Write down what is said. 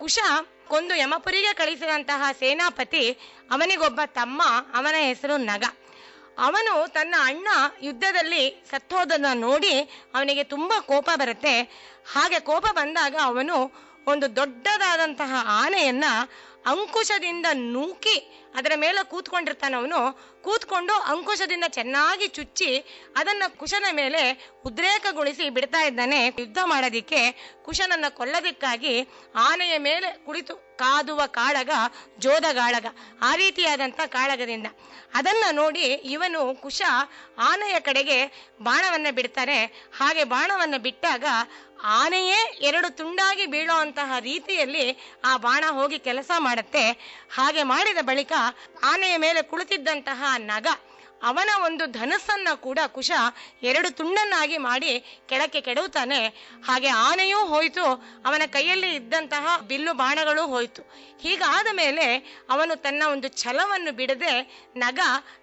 ಕುಶ ಕೊಂದು ಯಮಪುರಿಗೆ ಕಳಿಸಿದಂತಹ ಸೇನಾಪತಿ ಅವನಿಗೊಬ್ಬ ತಮ್ಮ ಅವನ ಹೆಸರು ನಗ ಅವನು ತನ್ನ ಅಣ್ಣ ಯುದ್ಧದಲ್ಲಿ ಸತ್ತೋದನ್ನ ನೋಡಿ ಅವನಿಗೆ ತುಂಬಾ ಕೋಪ ಬರುತ್ತೆ ಹಾಗೆ ಕೋಪ ಬಂದಾಗ ಅವನು ಒಂದು ದೊಡ್ಡದಾದಂತಹ ಆನೆಯನ್ನ ಅಂಕುಶದಿಂದ ನೂಕಿ ಅದರ ಮೇಲೆ ಕೂತ್ಕೊಂಡಿರ್ತಾನೆ ಅವನು ಕೂತ್ಕೊಂಡು ಅಂಕುಶದಿಂದ ಚೆನ್ನಾಗಿ ಚುಚ್ಚಿ ಅದನ್ನ ಕುಶನ ಮೇಲೆ ಉದ್ರೇಕಗೊಳಿಸಿ ಬಿಡ್ತಾ ಇದ್ದಾನೆ ಯುದ್ಧ ಮಾಡೋದಿಕ್ಕೆ ಕುಶನನ್ನ ಕೊಲ್ಲೋದಿಕ್ಕಾಗಿ ಆನೆಯ ಮೇಲೆ ಕುಳಿತು ಕಾದುವ ಕಾಳಗ ಜೋದಗಾಳಗ ಆ ರೀತಿಯಾದಂತ ಕಾಳಗದಿಂದ ಅದನ್ನ ನೋಡಿ ಇವನು ಕುಶ ಆನೆಯ ಕಡೆಗೆ ಬಾಣವನ್ನ ಬಿಡ್ತಾನೆ ಹಾಗೆ ಬಾಣವನ್ನ ಬಿಟ್ಟಾಗ ಆನೆಯೇ ಎರಡು ತುಂಡಾಗಿ ಬೀಳುವಂತಹ ರೀತಿಯಲ್ಲಿ ಆ ಬಾಣ ಹೋಗಿ ಕೆಲಸ ಮಾಡುತ್ತೆ ಹಾಗೆ ಮಾಡಿದ ಬಳಿಕ ಆನೆಯ ಮೇಲೆ ಕುಳಿತಿದ್ದಂತಹ ನಗ ಅವನ ಒಂದು ಧನಸ್ಸನ್ನ ಕೂಡ ಕುಶ ಎರಡು ತುಂಡನ್ನಾಗಿ ಮಾಡಿ ಕೆಳಕ್ಕೆ ಕೆಡವುತ್ತಾನೆ ಹಾಗೆ ಆನೆಯೂ ಹೋಯಿತು ಅವನ ಕೈಯಲ್ಲಿ ಇದ್ದಂತಹ ಬಿಲ್ಲು ಬಾಣಗಳು ಹೋಯಿತು ಹೀಗಾದ ಮೇಲೆ ಅವನು ತನ್ನ ಒಂದು ಛಲವನ್ನು ಬಿಡದೆ ನಗ